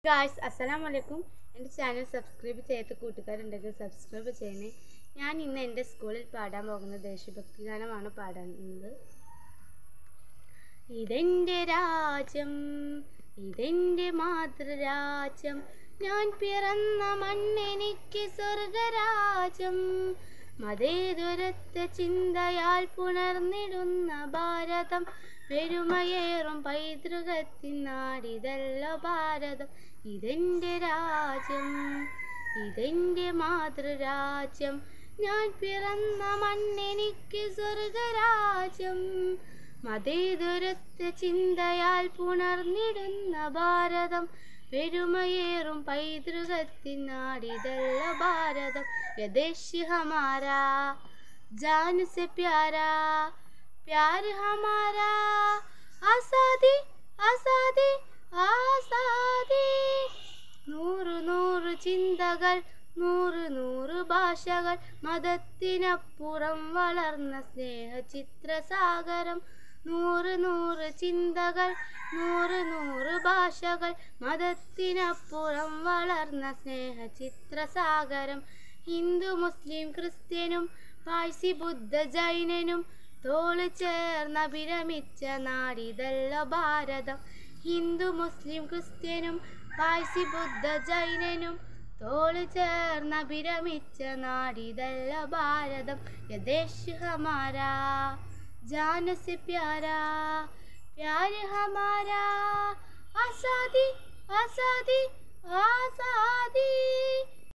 guys അസ്സലാം വലൈക്കും എൻ്റെ ചാനൽ സബ്സ്ക്രൈബ് ചെയ്യാത്ത കൂട്ടുകാരുണ്ടെങ്കിൽ സബ്സ്ക്രൈബ് ചെയ്യണേ ഞാൻ ഇന്ന് എൻ്റെ സ്കൂളിൽ പാടാൻ പോകുന്ന ദേശഭക്തി ഗാനമാണ് പാടുന്നത് ഇതെൻ്റെ രാജ്യം ഇതെൻ്റെ മാതൃരാജ്യം ഞാൻ പിറന്ന മണ്ണെനിക്ക് സ്വർഗരാജ്യം മതേതുരത്ത ചിന്തയാൽ പുണർന്നിടുന്ന ഭാരതം പെരുമയേറും പൈതൃകത്തിൻ നാടിതല്ല ഭാരതം ഇതെൻ്റെ രാജ്യം ഇതെൻ്റെ മാതൃരാജ്യം ഞാൻ പിറന്ന മണ്ണെനിക്ക് സ്വർഗരാജ്യം മതേതുരത്ത ചിന്തയാൽ പുണർന്നിടുന്ന ഭാരതം പെരുമയേറും പൈതൃകത്തിൻ നാടിതല്ല ഭാരതം യദേശ് ഹമാരാ ജാൻ സെ പ്യാരാ प्यार हमारा आसादी आसादी ആസാദി നൂറ് നൂറ് ചിന്തകൾ നൂറ് നൂറ് ഭാഷകൾ മതത്തിനപ്പുറം വളർന്ന സ്നേഹചിത്രസാഗരം നൂറ് നൂറ് ചിന്തകൾ നൂറ് നൂറ് ഭാഷകൾ മതത്തിനപ്പുറം വളർന്ന സ്നേഹചിത്രസാഗരം ഹിന്ദു മുസ്ലിം ക്രിസ്ത്യനും പാഴ്സി ബുദ്ധ ജൈനനും തോള് ചേർന്ന വിരമിച്ച നാടിതല്ല ഭാരതം ഹിന്ദു മുസ്ലിം ക്രിസ്ത്യനും പാഴ്സി ബുദ്ധ ജൈനനും തോള് ചേർന്ന വിരമിച്ച നാടിതല്ല ഭാരതം യദേശ് ഹമാരാ ജാന സെ പ്യാരാ പ്യാര് ഹമാരാ ആസാദി ആസാദി ആസാദി